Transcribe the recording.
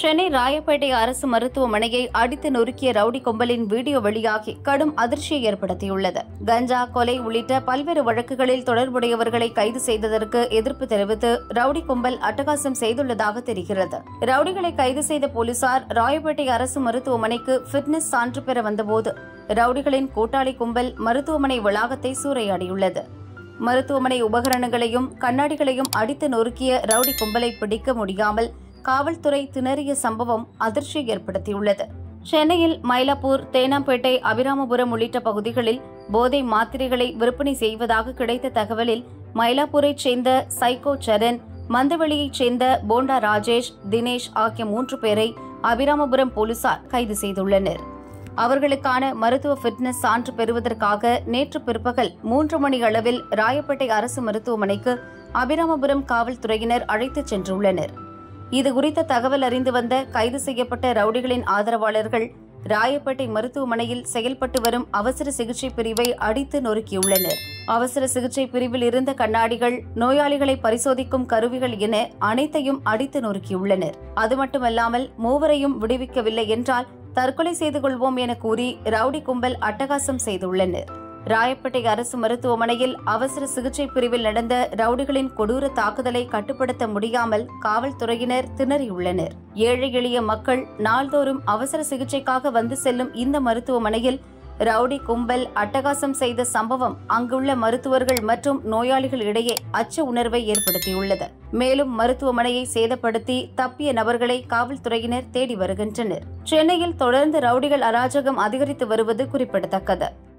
சென்னை ராயப்பேட்டை அரசு மருத்துவமனையை அடித்து நொறுக்கிய ரவுடி கும்பலின் வீடியோ வெளியாகி கடும் அதிர்ச்சியை ஏற்படுத்தியுள்ளது கஞ்சா கொலை உள்ளிட்ட பல்வேறு வழக்குகளில் தொடர்புடையவர்களை கைது செய்ததற்கு எதிர்ப்பு தெரிவித்து ரவுடி கும்பல் அட்டகாசம் செய்துள்ளதாக தெரிகிறது ரவுடிகளை கைது செய்த போலீசார் ராயப்பேட்டை அரசு மருத்துவமனைக்கு ஃபிட்னஸ் சான்று பெற வந்தபோது ரவுடிகளின் கூட்டாளி கும்பல் மருத்துவமனை வளாகத்தை சூறையாடியுள்ளது மருத்துவமனை உபகரணங்களையும் கண்ணாடிகளையும் அடித்து நொறுக்கிய ரவுடி கும்பலை பிடிக்க முடியாமல் காவல்துறை திணறிய சம்பவம் அதிர்ச்சியை ஏற்படுத்தியுள்ளது சென்னையில் மயிலாப்பூர் தேனாம்பேட்டை அபிராமபுரம் உள்ளிட்ட பகுதிகளில் போதை மாத்திரைகளை விற்பனை செய்வதாக கிடைத்த தகவலில் மயிலாப்பூரைச் சேர்ந்த சைகோ சரண் மந்தவெளியைச் சேர்ந்த போண்டா ராஜேஷ் தினேஷ் ஆகிய மூன்று பேரை அபிராமபுரம் போலீசார் கைது செய்துள்ளனர் அவர்களுக்கான மருத்துவ ஃபிட்னஸ் சான்று பெறுவதற்காக நேற்று பிற்பகல் மூன்று மணி அளவில் ராயப்பேட்டை அரசு மருத்துவமனைக்கு அபிராமபுரம் காவல்துறையினர் அழைத்துச் சென்றுள்ளனர் இது குறித்த தகவல் அறிந்து வந்த கைது செய்யப்பட்ட ரவுடிகளின் ஆதரவாளர்கள் ராயப்பேட்டை மருத்துவமனையில் செயல்பட்டு வரும் அவசர சிகிச்சை பிரிவை அடித்து நொறுக்கியுள்ளனர் அவசர சிகிச்சை பிரிவில் இருந்த கண்ணாடிகள் நோயாளிகளை பரிசோதிக்கும் கருவிகள் என அனைத்தையும் அடித்து நொறுக்கியுள்ளனர் அது மட்டுமல்லாமல் மூவரையும் விடுவிக்கவில்லை என்றால் தற்கொலை செய்து கொள்வோம் என கூறி ரவுடி கும்பல் அட்டகாசம் செய்துள்ளனர் ராயப்பேட்டை அரசு மருத்துவமனையில் அவசர சிகிச்சை பிரிவில் நடந்த ரவுடிகளின் கொடூர தாக்குதலை கட்டுப்படுத்த முடியாமல் காவல்துறையினர் திணறியுள்ளனர் ஏழை எளிய மக்கள் நாள்தோறும் அவசர சிகிச்சைக்காக வந்து செல்லும் இந்த மருத்துவமனையில் ரவுடி கும்பல் அட்டகாசம் செய்த சம்பவம் அங்குள்ள மருத்துவர்கள் மற்றும் நோயாளிகள் இடையே அச்ச உணர்வை ஏற்படுத்தியுள்ளது மேலும் மருத்துவமனையை சேதப்படுத்தி தப்பிய நபர்களை காவல்துறையினர் தேடி வருகின்றனர் சென்னையில் தொடர்ந்து ரவுடிகள் அராஜகம் அதிகரித்து வருவது குறிப்பிடத்தக்கது